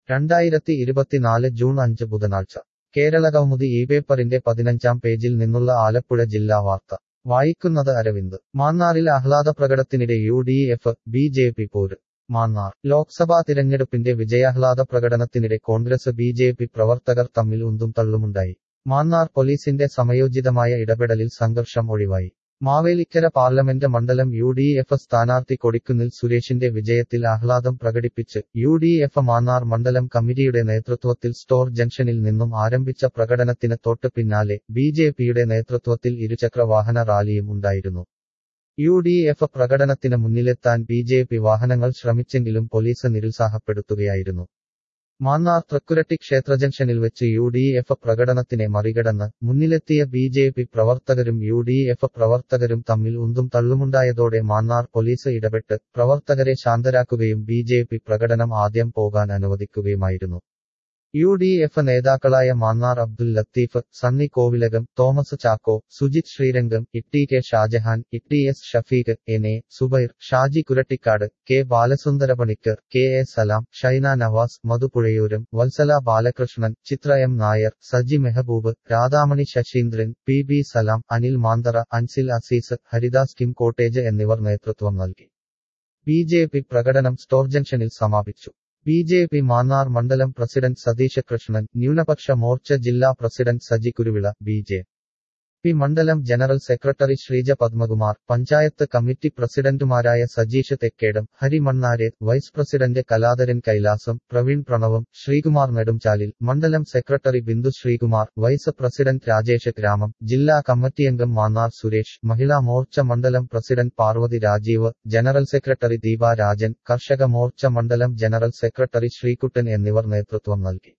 രണ്ടായിരത്തി ഇരുപത്തിനാല് ജൂൺ അഞ്ച് ബുധനാഴ്ച കേരളകൗമുദി ഈ പേപ്പറിന്റെ പതിനഞ്ചാം പേജിൽ നിന്നുള്ള ആലപ്പുഴ ജില്ലാ വാർത്ത വായിക്കുന്നത് അരവിന്ദ് മാന്നാറിൽ ആഹ്ലാദപ്രകടത്തിനിടെ U D F B J P പോര് മാന്നാർ ലോക്സഭാ തിരഞ്ഞെടുപ്പിന്റെ വിജയാഹ്ലാദ പ്രകടനത്തിനിടെ കോൺഗ്രസ് ബി ജെ പി പ്രവർത്തകർ തമ്മിൽ ഉന്തും തള്ളുമുണ്ടായി മാന്നാർ പോലീസിന്റെ സമയോചിതമായ ഇടപെടലിൽ സംഘർഷം ഒഴിവായി മാവേലിക്കര പാർലമെന്റ് മണ്ഡലം യു ഡി എഫ് സ്ഥാനാർത്ഥി കൊടിക്കുന്നിൽ സുരേഷിന്റെ വിജയത്തിൽ ആഹ്ലാദം പ്രകടിപ്പിച്ച് യു ഡി എഫ് മാന്നാർ മണ്ഡലം കമ്മിറ്റിയുടെ നേതൃത്വത്തിൽ സ്റ്റോർ ജംഗ്ഷനിൽ നിന്നും ആരംഭിച്ച പ്രകടനത്തിന് തൊട്ട് പിന്നാലെ ബി ജെ പിയുടെ നേതൃത്വത്തിൽ ഇരുചക്ര വാഹന റാലിയും ഉണ്ടായിരുന്നു യു ഡി എഫ് പ്രകടനത്തിന് മുന്നിലെത്താൻ ബി ജെ പി വാഹനങ്ങൾ ശ്രമിച്ചെങ്കിലും പോലീസ് നിരുത്സാഹപ്പെടുത്തുകയായിരുന്നു മാന്നാർ തൃക്കുരട്ടി ക്ഷേത്ര ജംഗ്ഷനിൽ വെച്ച് യു ഡി എഫ് പ്രകടനത്തിനെ മറികടന്ന് മുന്നിലെത്തിയ ബി ജെ പി പ്രവർത്തകരും യു ഡി എഫ് പ്രവർത്തകരും തമ്മിൽ ഉന്തും തള്ളുമുണ്ടായതോടെ മാന്നാർ പോലീസ് ഇടപെട്ട് പ്രവർത്തകരെ ശാന്തരാക്കുകയും ബി ജെ പി പ്രകടനം ആദ്യം പോകാൻ അനുവദിക്കുകയുമായിരുന്നു യു ഡി എഫ് നേതാക്കളായ Mannar Abdul Latheef Sunny Kovilakam Thomas Chacko Sujith Sreerangam T K Shajahan T S Shafeeq N A Subair Shaji Kurattikkad K Balasundara Panicker K A Salam Shaina Navas Madhupuzhayooram Valsala Balakrishnan Chithra M Nair Saji Mehaboob Radhamani Sasheendran P B Salam Anil Manthara Ansil Azeez Haridas Kim cottage എന്നിവർ നേതൃത്വം നൽകി ബി ജെ പി പ്രകടനം സ്റ്റോർ ജംഗ്ഷനിൽ സമാപിച്ചു ബി ജെ പി മാന്നാർ മണ്ഡലം പ്രസിഡന്റ് സതീശ കൃഷ്ണൻ ന്യൂനപക്ഷ മോർച്ച ജില്ലാ president Saji Kuruvila B J P മണ്ഡലം general secretary Sreeja Padmakumar panchayat committee പ്രസിഡന്റുമാരായ സജീഷ് തെക്കേടം ഹരി മണ്ണാരെ വൈസ് പ്രസിഡന്റ് കലാധരൻ കൈലാസം പ്രവീൺ പ്രണവും ശ്രീകുമാർ നെടുംചാലിൽ മണ്ഡലം secretary Bindu Sreekumar vice president Rajesh ഗ്രാമം ജില്ലാ കമ്മിറ്റിയംഗം മാന്നാർ സുരേഷ് മഹിളാ മോർച്ച മണ്ഡലം president Parvathy Rajeev general secretary Deepa Rajan കർഷക മോർച്ച മണ്ഡലം ജനറൽ സെക്രട്ടറി ശ്രീകുട്ടൻ എന്നിവർ നേതൃത്വം നൽകി